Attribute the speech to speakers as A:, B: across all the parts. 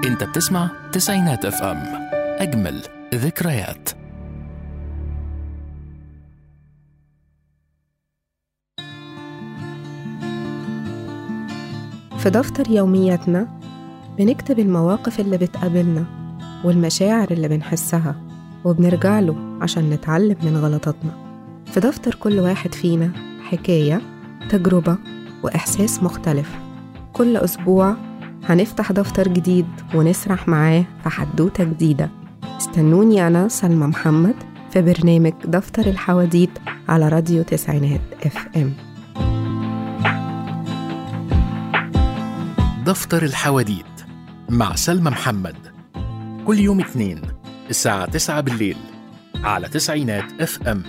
A: انت بتسمع تسعينات اف ام اجمل ذكريات
B: في دفتر يومياتنا بنكتب المواقف اللي بتقابلنا والمشاعر اللي بنحسها وبنرجع له عشان نتعلم من غلطاتنا في دفتر كل واحد فينا حكاية تجربة وإحساس مختلف كل أسبوع هنفتح دفتر جديد ونسرح معاه في حدوتة جديدة استنوني أنا سلمى محمد في برنامج دفتر الحواديت على راديو تسعينات اف ام
A: دفتر الحواديت مع سلمى محمد كل يوم اثنين الساعة 9 بالليل على تسعينات اف ام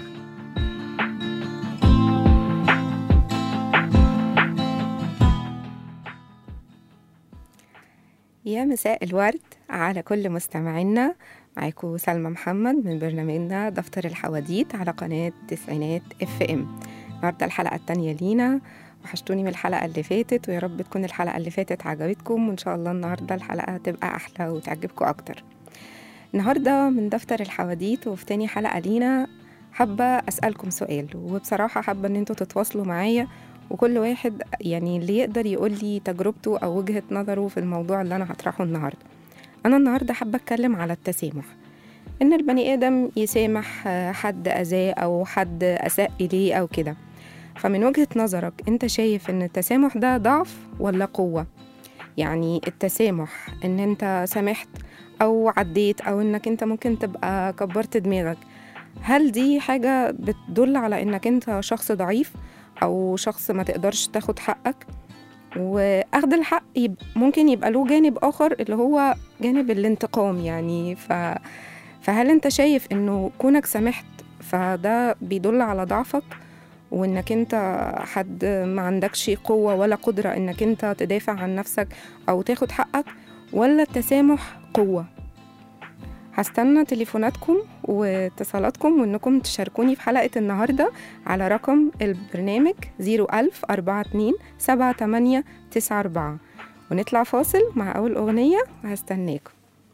B: يا مساء الورد على كل مستمعينا معاكم سلمى محمد من برنامجنا دفتر الحواديت على قناة تسعينات اف ام النهاردة الحلقة التانية لينا وحشتوني من الحلقة اللي فاتت ويا رب تكون الحلقة اللي فاتت عجبتكم وإن شاء الله النهاردة الحلقة تبقى أحلى وتعجبكم أكتر النهاردة من دفتر الحواديت وفي تاني حلقة لينا حابة أسألكم سؤال وبصراحة حابة إن انتوا تتواصلوا معايا وكل واحد يعني اللي يقدر يقول لي تجربته أو وجهة نظره في الموضوع اللي أنا هطرحه النهاردة أنا النهاردة حابة أتكلم على التسامح إن البني آدم يسامح حد أذاه أو حد أساء إليه أو كده فمن وجهة نظرك أنت شايف إن التسامح ده ضعف ولا قوة؟ يعني التسامح إن أنت سامحت أو عديت أو إنك أنت ممكن تبقى كبرت دماغك هل دي حاجة بتدل على إنك أنت شخص ضعيف أو شخص ما تقدرش تاخد حقك؟ واخد الحق يب ممكن يبقى له جانب اخر اللي هو جانب الانتقام يعني ف فهل انت شايف انه كونك سامحت فده بيدل على ضعفك وانك انت حد ما عندكش قوة ولا قدرة انك انت تدافع عن نفسك او تاخد حقك ولا التسامح قوة هستنى تليفوناتكم واتصالاتكم وانكم تشاركوني في حلقة النهاردة على رقم البرنامج 01000 42 78 94 ونطلع فاصل مع أول أغنية وهستناكم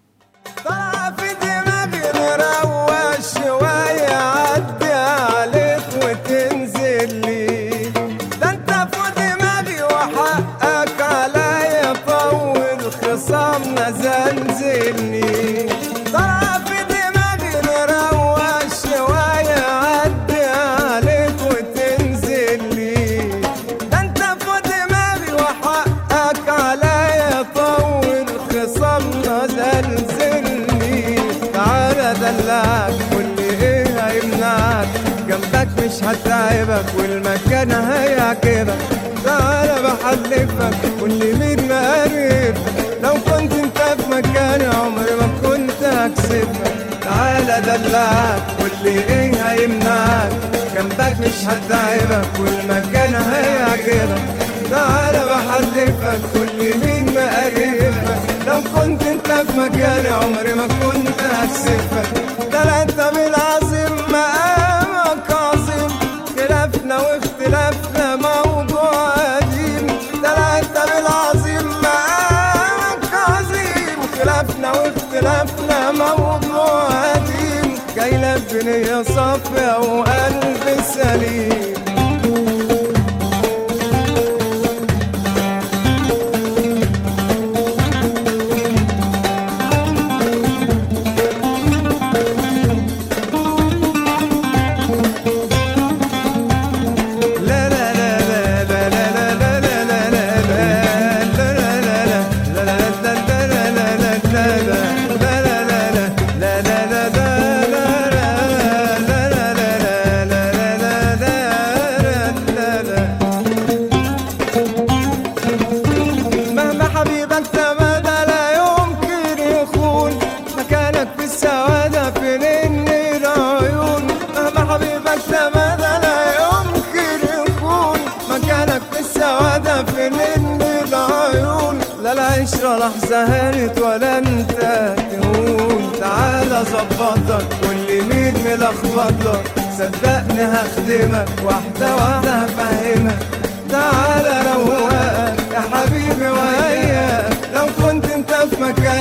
C: طلع في دماغي مروق شوية عدي عليك وتنزل لي ده انت في دماغي وحقك عليا طول خصامنا زلزلني طلع في دماغي مروق شوية عدي عليك وتنزل لي ده انت في دماغي وحقك عليا طول خصامنا زلزلني تعالى دلعك واللي ايه هيمنعك جنبك مش هتعبك والمكان هيعجبك تعالى بحلفك واللي مين مقرب لو كنت انت في مكاني عمري ما كنت هكسبك تعالى دلعك واللي ايه هيمنعك جنبك مش هتعبك والمكان هيعجبك تعالى بحلفك واللي مين مقربك لو كنت انت في مكاني عمري ما كنت هكسفك ده لا انت بالعظيم مقامك عظيم خلافنا واختلافنا موضوع قديم ده لا انت بالعظيم مقامك عظيم خلافنا واختلافنا موضوع قديم جاي لك بنية صافية وقلب سليم مهما حبيبك تمادى لا يمكن يخون مكانك في السعادة في نن العيون مهما حبيبك تمادى لا يمكن يكون مكانك في السعادة في نن العيون لا العشرة لحظة هانت ولا انت تهون تعالى ظبطك واللي مين ملخبطك صدقني هخدمك واحدة واحدة هفهمك تعالى روقك يا حبيبي وياك لو كنت انت في مكاني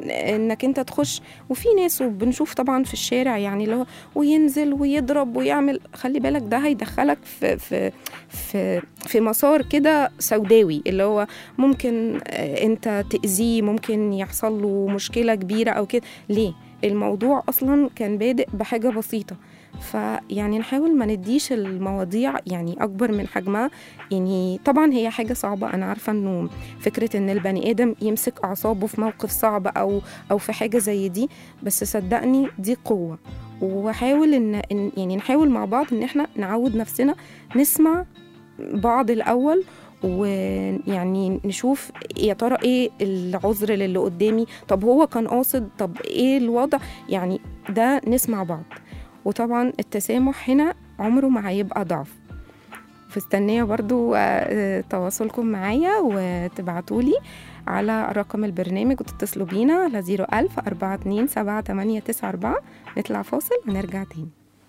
B: انك انت تخش وفي ناس وبنشوف طبعا في الشارع يعني اللي هو وينزل ويضرب ويعمل خلي بالك ده هيدخلك في في في في مسار كده سوداوي اللي هو ممكن آه، انت تأذيه ممكن يحصل له مشكلة كبيرة او كده ليه الموضوع اصلا كان بادئ بحاجة بسيطة فيعني نحاول ما نديش المواضيع يعني اكبر من حجمها يعني طبعا هي حاجة صعبة انا عارفة انه فكرة ان البني ادم يمسك اعصابه في موقف صعب او او في حاجة زي دي بس صدقني دي قوة وحاول ان إن- يعني نحاول مع بعض ان احنا نعود نفسنا نسمع بعض الاول ويعني نشوف يا ترى ايه العذر للي قدامي طب هو كان قاصد طب ايه الوضع يعني ده نسمع بعض وطبعا التسامح هنا عمره ما هيبقى ضعف فاستنية برضو آه، تواصلكم معايا وتبعتولي على رقم البرنامج وتتصلوا بينا على 01000 42 7894 نطلع فاصل ونرجع تاني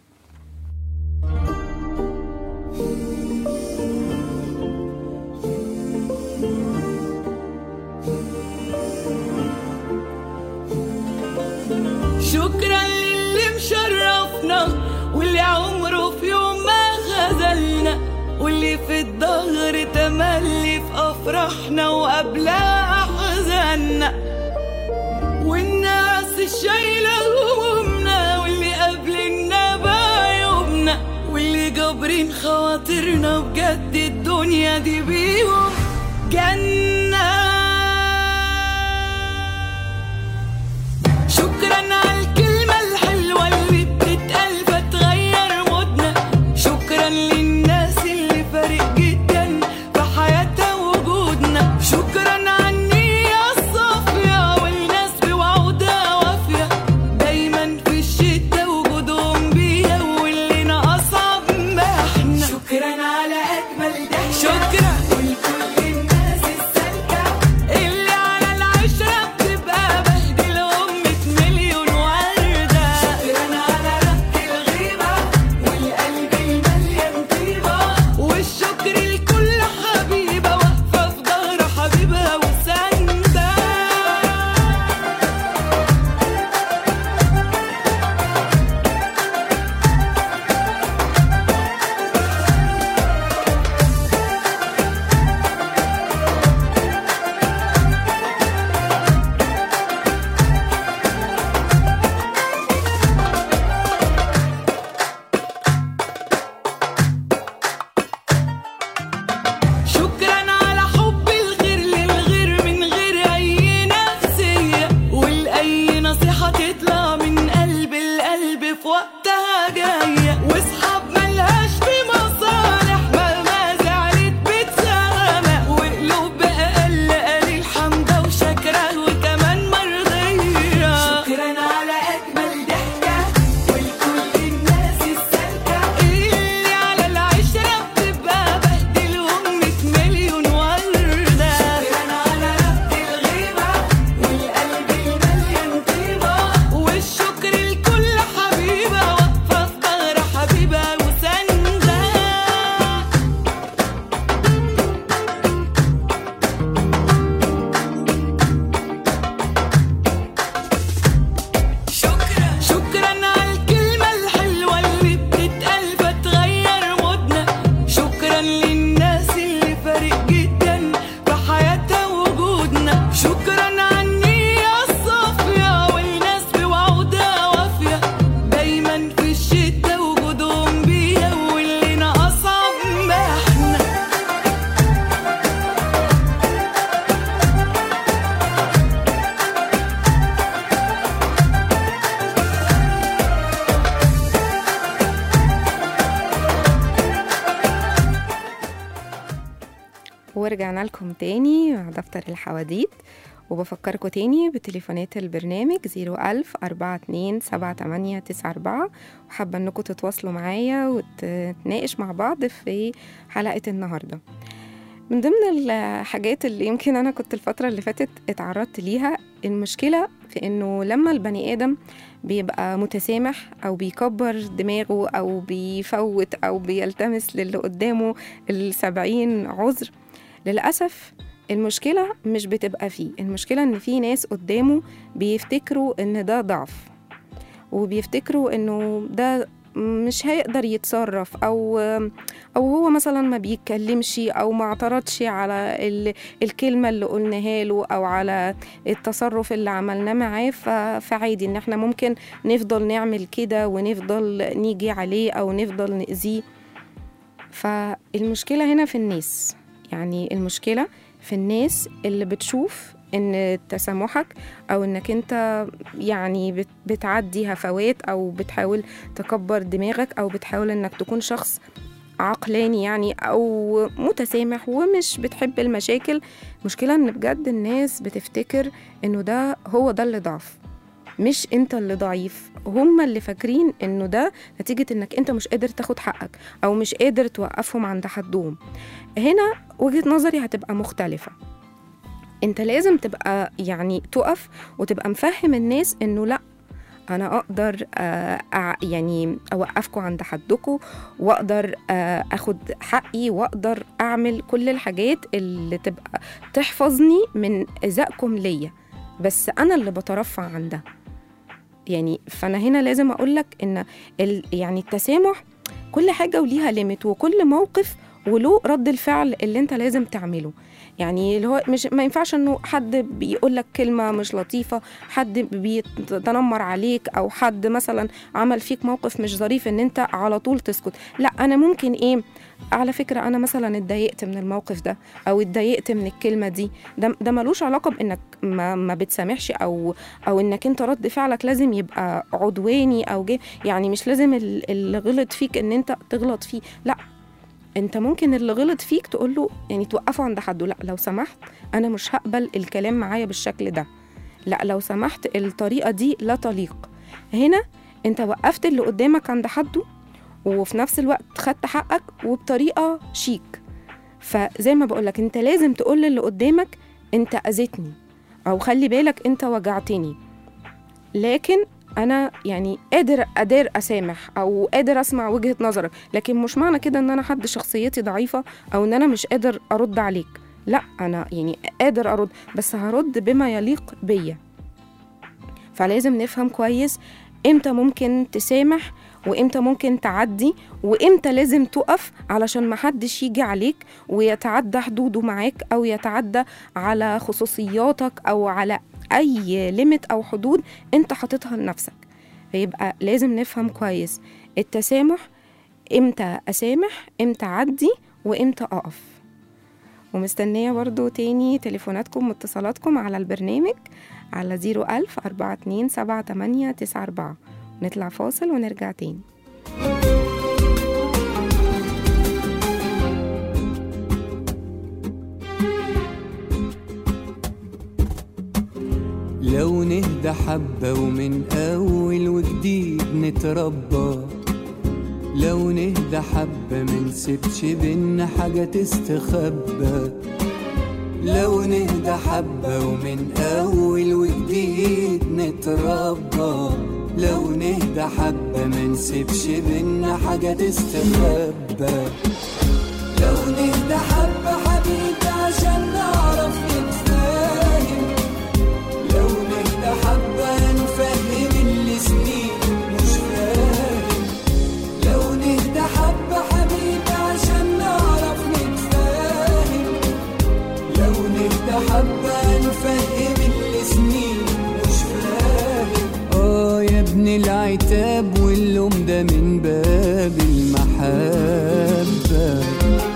D: شكرا للي مشرفنا واللي عمره في يوم ما خذلنا واللي في الظهر تملي في افراحنا وقبلها احزاننا والناس الشايله همومنا واللي قابلنا بعيوبنا واللي جابرين خواطرنا بجد الدنيا دي بيهم جنه شكرا على الكلمة الحلوة اللي بتتقال فتغير مودنا شكرا للناس اللي فارق جدا في حياتها وجودنا شكرا على النية الصافية والناس بوعودها وافية دايما في الشتا وجودهم بيها واللي أصعب ما احنا شكرا على أجمل ضحكة شكرا ولكل الناس السالكة اللي على العشرة بتبقى بهدلهم مية مليون وردة شكرا على ربط الغيبة والقلب المليان طيبة والشكر لكل حبيبة واقفة في ظهر حبيبها وساندة شكرا على حب الغير للغير من غير اي نفسية والاي نصيحة تطلع من قلب القلب في وقتها جاية واصحاب ملهاش في مصالح مهما زعلت بتسامح وقلوب بأقل قليل حمدة وشكرة وكمان مرضية شكرا على أجمل ضحكة ولكل الناس السالكة اللي على العشرة بتبقى بهدلهم مية مليون وردة شكرا على ربط الغيبة والقلب المليان طيبة والشكر لكل حبيبة واقفة في ظهر حبيبها وساندة شكرا شكرا على الكلمة الحلوة اللي بتتقال فتغير مودنا شكرا للناس اللي فارق جدا في حياتها وجودنا شكرا على النية الصافية والناس بوعودها وافية دايما في الشتا وجودهم بيها واللي أصعب ما احنا
B: ورجعنا لكم تاني مع دفتر الحواديت وبفكركم تاني بتليفونات البرنامج 01000 42 7894 وحابة انكم تتواصلوا معايا وتناقش مع بعض في حلقة النهاردة من ضمن الحاجات اللي يمكن أنا كنت الفترة اللي فاتت اتعرضت ليها المشكلة في إنه لما البني آدم بيبقى متسامح أو بيكبر دماغه أو بيفوت أو بيلتمس للي قدامه السبعين عذر للأسف المشكلة مش بتبقى فيه المشكلة إن في ناس قدامه بيفتكروا إن ده ضعف وبيفتكروا إنه ده مش هيقدر يتصرف أو أو هو مثلا ما بيتكلمش أو ما اعترضش على ال- الكلمة اللي قلناها له أو على التصرف اللي عملناه معاه ف- فعادي إن احنا ممكن نفضل نعمل كده ونفضل نيجي عليه أو نفضل نأذيه فالمشكلة هنا في الناس يعني المشكلة في الناس اللي بتشوف ان تسامحك او انك انت يعني بت- بتعدي هفوات او بتحاول تكبر دماغك او بتحاول انك تكون شخص عقلاني يعني او متسامح ومش بتحب المشاكل مشكلة ان بجد الناس بتفتكر انه ده هو ده اللي ضعف مش انت اللي ضعيف هما اللي فاكرين انه ده نتيجة انك انت مش قادر تاخد حقك او مش قادر توقفهم عند حدهم هنا وجهة نظري هتبقى مختلفة انت لازم تبقى يعني تقف وتبقى مفهم الناس انه لا انا اقدر آه، أع- يعني اوقفكم عند حدكم واقدر آه، اخد حقي واقدر اعمل كل الحاجات اللي تبقى تحفظني من اذائكم ليا بس انا اللي بترفع عن ده يعني فانا هنا لازم اقول لك ان ال يعني التسامح كل حاجه وليها ليميت وكل موقف وله رد الفعل اللي انت لازم تعمله يعني اللي هو مش ما ينفعش انه حد بيقول لك كلمه مش لطيفه حد بيتنمر عليك او حد مثلا عمل فيك موقف مش ظريف ان انت على طول تسكت لا انا ممكن ايه على فكره انا مثلا اتضايقت من الموقف ده او اتضايقت من الكلمه دي ده ده ملوش علاقه بانك ما, ما بتسامحش او او انك انت رد فعلك لازم يبقى عدواني او جه يعني مش لازم ال- اللي غلط فيك ان انت تغلط فيه لا انت ممكن اللي غلط فيك تقول له يعني توقفه عند حده لا لو سمحت انا مش هقبل الكلام معايا بالشكل ده لا لو سمحت الطريقه دي لا تليق هنا انت وقفت اللي قدامك عند حده وفي نفس الوقت خدت حقك وبطريقه شيك فزي ما بقولك انت لازم تقول للي قدامك انت اذيتني او خلي بالك انت وجعتني لكن انا يعني قادر قادر اسامح او قادر اسمع وجهه نظرك لكن مش معنى كده ان انا حد شخصيتي ضعيفه او ان انا مش قادر ارد عليك لا انا يعني قادر ارد بس هرد بما يليق بيا فلازم نفهم كويس امتى ممكن تسامح وامتى ممكن تعدي وامتى لازم تقف علشان محدش يجي عليك ويتعدى حدوده معاك او يتعدى على خصوصياتك او على اي ليميت او حدود انت حاططها لنفسك فيبقى لازم نفهم كويس التسامح امتى اسامح امتى اعدي وامتى اقف ومستنية برضو تاني تليفوناتكم واتصالاتكم على البرنامج على 01000 42 78 94 نطلع فاصل ونرجع تاني
E: لو نهدى حبة ومن أول وجديد نتربى لو نهدى حبة منسيبش بينا حاجة تستخبى لو نهدى حبة ومن أول وجديد نتربى لو نهدى حبة منسيبش بينا حاجة تستخبى لو نهدى حبة حبيبي عشان نعرف نتفاهم لو نهدى حبة نفهم اللي سنين مش فاهم لو نهدى حبة حبيبي عشان نعرف نتفاهم لو نهدى حبة نفهم اللي سنين مش فاهم اه يا ابن العتاب واللوم ده من باب المحبه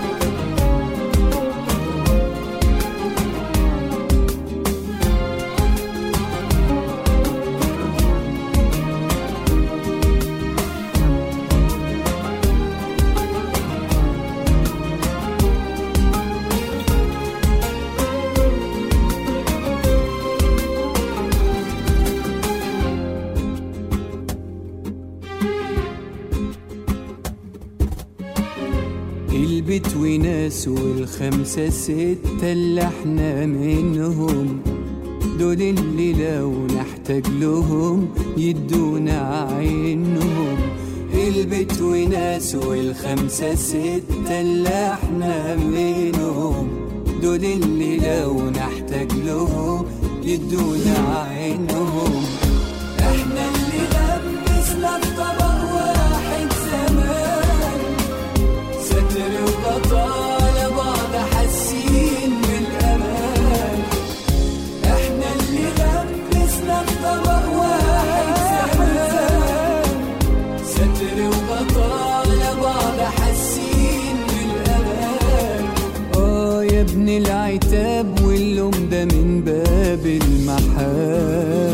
E: البيت وناس والخمسة ستة اللي احنا منهم دول اللي لو نحتاج لهم يدونا عينهم البيت وناس والخمسة ستة اللي احنا منهم دول اللي لو نحتاج لهم يدونا عينهم احنا اللي لبسنا في طبق واحد زمان ستر وبطالة بعض حاسين بالامان احنا اللي لبسنا في طبق واحد زمان ستر وبطالة بعض حاسين بالامان اه يا ابن العتاب واللوم ده من باب المحبة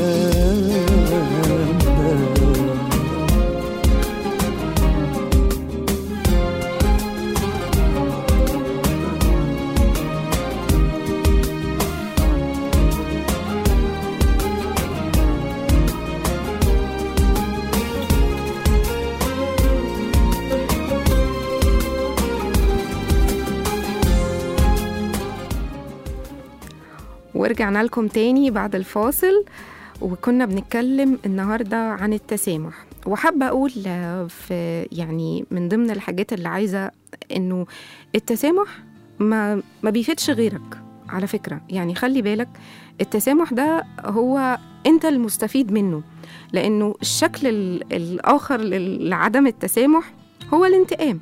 B: ورجعنا لكم تاني بعد الفاصل وكنا بنتكلم النهارده عن التسامح وحابه اقول آه، في يعني من ضمن الحاجات اللي عايزه انه التسامح ما ما بيفيدش غيرك على فكره يعني خلي بالك التسامح ده هو انت المستفيد منه لانه الشكل ال- الاخر لل- لعدم التسامح هو الانتقام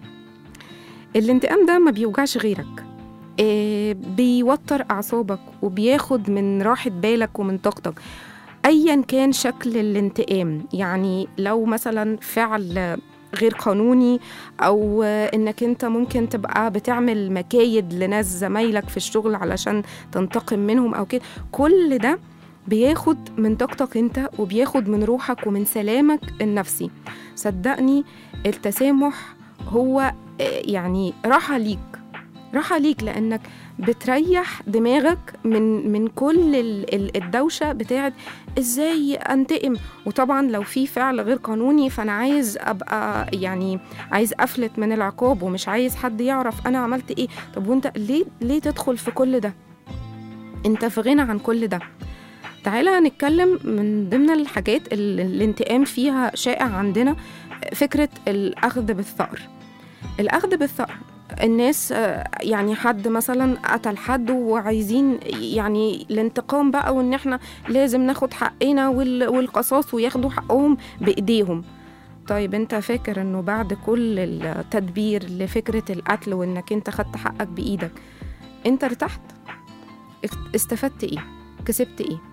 B: الانتقام ده ما بيوجعش غيرك آه، بيوتر أعصابك وبياخد من راحة بالك ومن طاقتك أيا كان شكل الانتقام يعني لو مثلا فعل غير قانوني أو آه، إنك أنت ممكن تبقى بتعمل مكايد لناس زمايلك في الشغل علشان تنتقم منهم أو كده كل ده بياخد من طاقتك انت وبياخد من روحك ومن سلامك النفسي صدقني التسامح هو آه، يعني راحة ليك راحة ليك لأنك بتريح دماغك من من كل ال- ال- الدوشة بتاعت ازاي انتقم وطبعا لو في فعل غير قانوني فانا عايز ابقى يعني عايز افلت من العقاب ومش عايز حد يعرف انا عملت ايه طب وانت ليه ليه تدخل في كل ده انت في غنى عن كل ده تعالى هنتكلم من ضمن الحاجات اللي الانتقام فيها شائع عندنا فكرة الأخذ بالثأر الأخذ بالثأر الناس آه، يعني حد مثلا قتل حد وعايزين يعني الانتقام بقى وان احنا لازم ناخد حقنا وال- والقصاص وياخدوا حقهم بايديهم طيب انت فاكر انه بعد كل التدبير لفكرة القتل وانك انت خدت حقك بايدك انت ارتحت اك- استفدت ايه كسبت ايه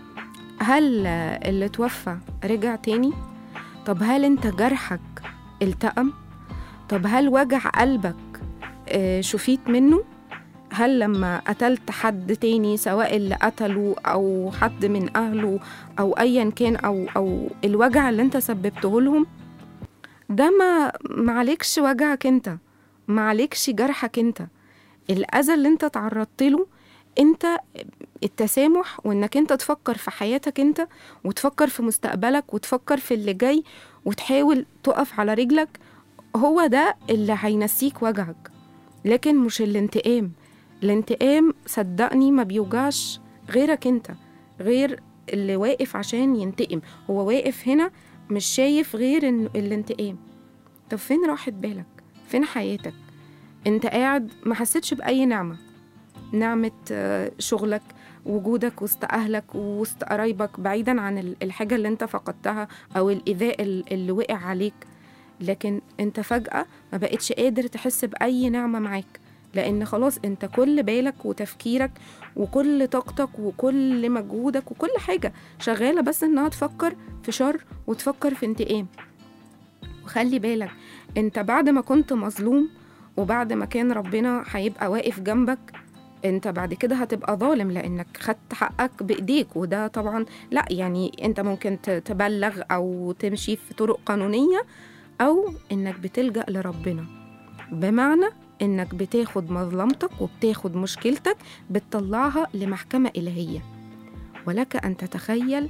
B: هل آه، اللي توفى رجع تاني طب هل انت جرحك التأم طب هل وجع قلبك آه، شفيت منه هل لما قتلت حد تاني سواء اللي قتله او حد من اهله او ايا كان او او الوجع اللي انت سببته لهم ده ما معلكش وجعك انت معلكش جرحك انت الاذى اللي انت تعرضت له انت التسامح وانك انت تفكر في حياتك انت وتفكر في مستقبلك وتفكر في اللي جاي وتحاول تقف على رجلك هو ده اللي هينسيك وجعك لكن مش الانتقام الانتقام صدقني ما بيوجعش غيرك انت غير اللي واقف عشان ينتقم هو واقف هنا مش شايف غير إن الانتقام طب فين راحة بالك فين حياتك انت قاعد ما حسيتش بأي نعمة نعمة آه، شغلك وجودك وسط أهلك ووسط قرايبك بعيدا عن ال- الحاجة اللي انت فقدتها أو الإيذاء ال- اللي وقع عليك لكن انت فجأة ما بقتش قادر تحس بأي نعمة معاك لأن خلاص انت كل بالك وتفكيرك وكل طاقتك وكل مجهودك وكل حاجة شغالة بس انها تفكر في شر وتفكر في انتقام وخلي بالك انت بعد ما كنت مظلوم وبعد ما كان ربنا هيبقى واقف جنبك انت بعد كده هتبقى ظالم لانك خدت حقك بايديك وده طبعا لا يعني انت ممكن ت- تبلغ او تمشي في طرق قانونيه او انك بتلجا لربنا بمعنى انك بتاخد مظلمتك وبتاخد مشكلتك بتطلعها لمحكمه الهيه ولك ان تتخيل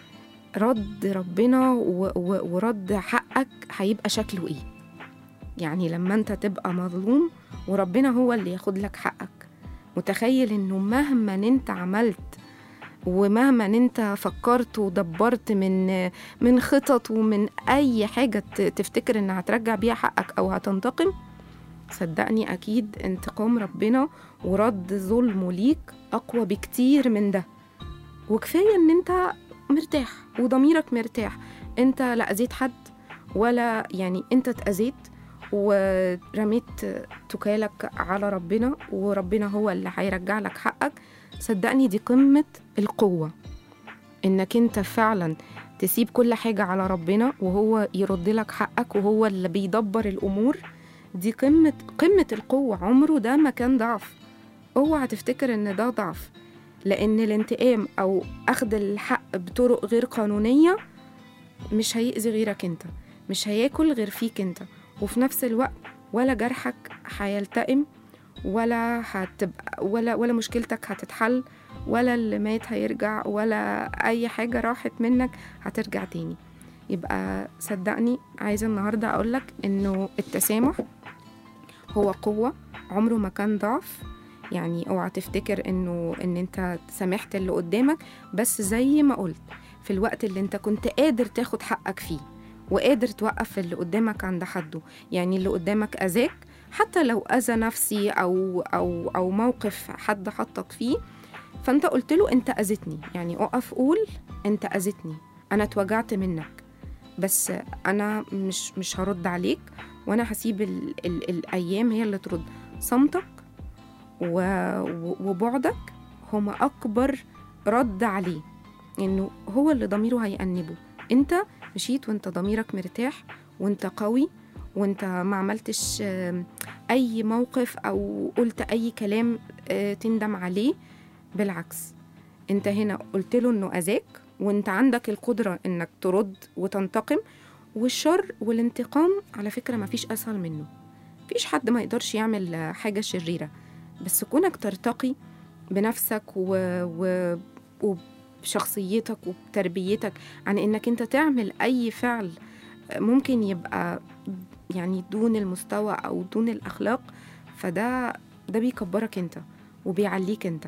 B: رد ربنا و- و- ورد حقك هيبقى شكله ايه يعني لما انت تبقى مظلوم وربنا هو اللي ياخد لك حقك متخيل انه مهما انت عملت ومهما انت فكرت ودبرت من من خطط ومن اي حاجه ت- تفتكر انها هترجع بيها حقك او هتنتقم صدقني أكيد انتقام ربنا ورد ظلمه ليك أقوى بكتير من ده وكفاية إن أنت مرتاح وضميرك مرتاح أنت لا أذيت حد ولا يعني أنت اتأذيت ورميت توكالك على ربنا وربنا هو اللي هيرجع لك حقك صدقني دي قمة القوة إنك أنت فعلا تسيب كل حاجة على ربنا وهو يرد لك حقك وهو اللي بيدبر الأمور دي قمة قمة القوة عمره ده ما كان ضعف اوعى تفتكر ان ده ضعف لان الانتقام او اخذ الحق بطرق غير قانونية مش هيأذي غيرك انت مش هياكل غير فيك انت وفي نفس الوقت ولا جرحك هيلتئم ولا هتبقى ولا ولا مشكلتك هتتحل ولا اللي مات هيرجع ولا اي حاجة راحت منك هترجع تاني يبقى صدقني عايزة النهاردة أقولك إنه التسامح هو قوة عمره ما كان ضعف يعني اوعى تفتكر انه ان انت سامحت اللي قدامك بس زي ما قلت في الوقت اللي انت كنت قادر تاخد حقك فيه وقادر توقف اللي قدامك عند حده يعني اللي قدامك اذاك حتى لو اذى نفسي او او او موقف حد حطك فيه فانت قلت له انت اذيتني يعني اقف قول انت اذيتني انا اتوجعت منك بس انا مش مش هرد عليك وانا هسيب ال ال الايام هي اللي ترد صمتك و و- وبعدك هما اكبر رد عليه انه هو اللي ضميره هيأنبه انت مشيت وانت ضميرك مرتاح وانت قوي وانت ما عملتش آم، اي موقف او قلت اي كلام آه، تندم عليه بالعكس انت هنا قلت له انه اذاك وانت عندك القدرة انك ترد وتنتقم والشر والانتقام على فكرة ما فيش اسهل منه مفيش حد ما يقدرش يعمل آه، حاجة شريرة بس كونك ترتقي بنفسك و... و... وبشخصيتك وبتربيتك عن انك انت تعمل اي فعل ممكن يبقى يعني دون المستوى او دون الاخلاق فده ده بيكبرك انت وبيعليك انت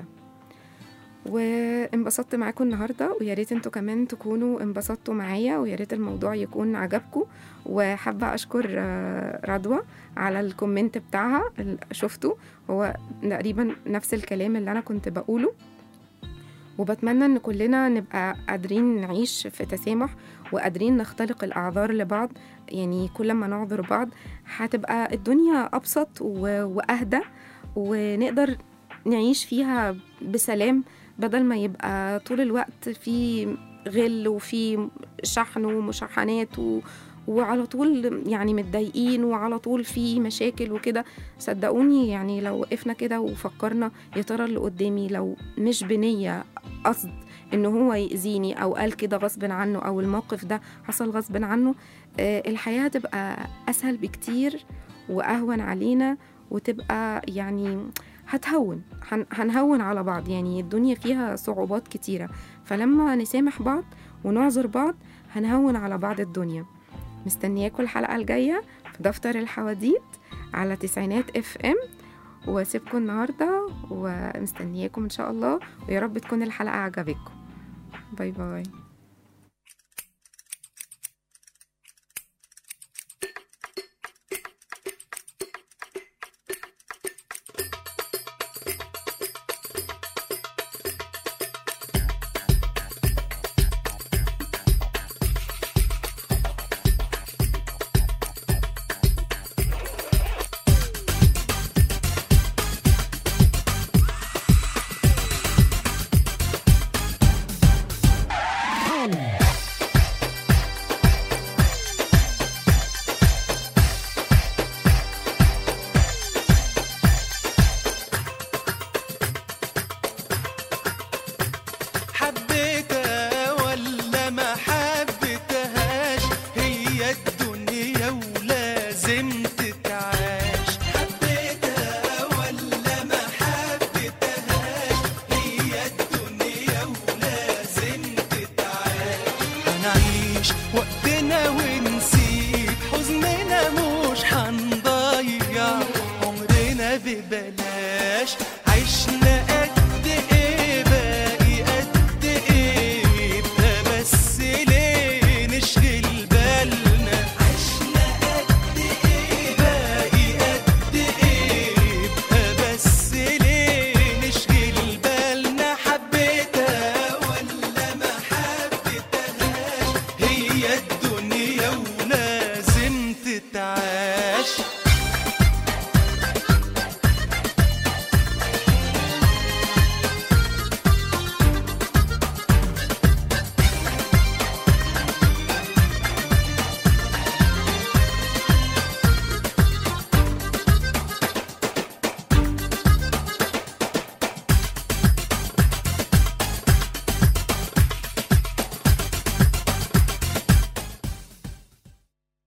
B: وانبسطت معاكم النهارده ويا ريت انتوا كمان تكونوا انبسطتوا معايا ويا ريت الموضوع يكون عجبكم وحابه اشكر آه، رضوى على الكومنت بتاعها اللي شفته هو تقريبا نفس الكلام اللي انا كنت بقوله وبتمنى ان كلنا نبقى قادرين نعيش في تسامح وقادرين نختلق الاعذار لبعض يعني كل ما نعذر بعض هتبقى الدنيا ابسط و- واهدى ونقدر نعيش فيها بسلام بدل ما يبقى طول الوقت في غل وفي شحن ومشاحنات و... وعلى طول يعني متضايقين وعلى طول في مشاكل وكده صدقوني يعني لو وقفنا كده وفكرنا يا ترى اللي قدامي لو مش بنية قصد ان هو يأذيني او قال كده غصب عنه او الموقف ده حصل غصب عنه آه، الحياة هتبقى اسهل بكتير واهون علينا وتبقى يعني هتهون هن- هنهون على بعض يعني الدنيا فيها صعوبات كتيرة فلما نسامح بعض ونعذر بعض هنهون على بعض الدنيا مستنياكم الحلقة الجاية في دفتر الحواديت على تسعينات اف ام واسيبكم النهاردة ومستنياكم ان شاء الله ويا رب تكون الحلقة عجبتكم باي باي
C: حبيتها ولا ما حبيتهاش هي الدنيا ولازم تتعاش حبيتها ولا ما حبيتهاش هي الدنيا ولازم تتعاش هنعيش وقتنا ونسيب حزننا مش هنضيع عمرنا ببلاش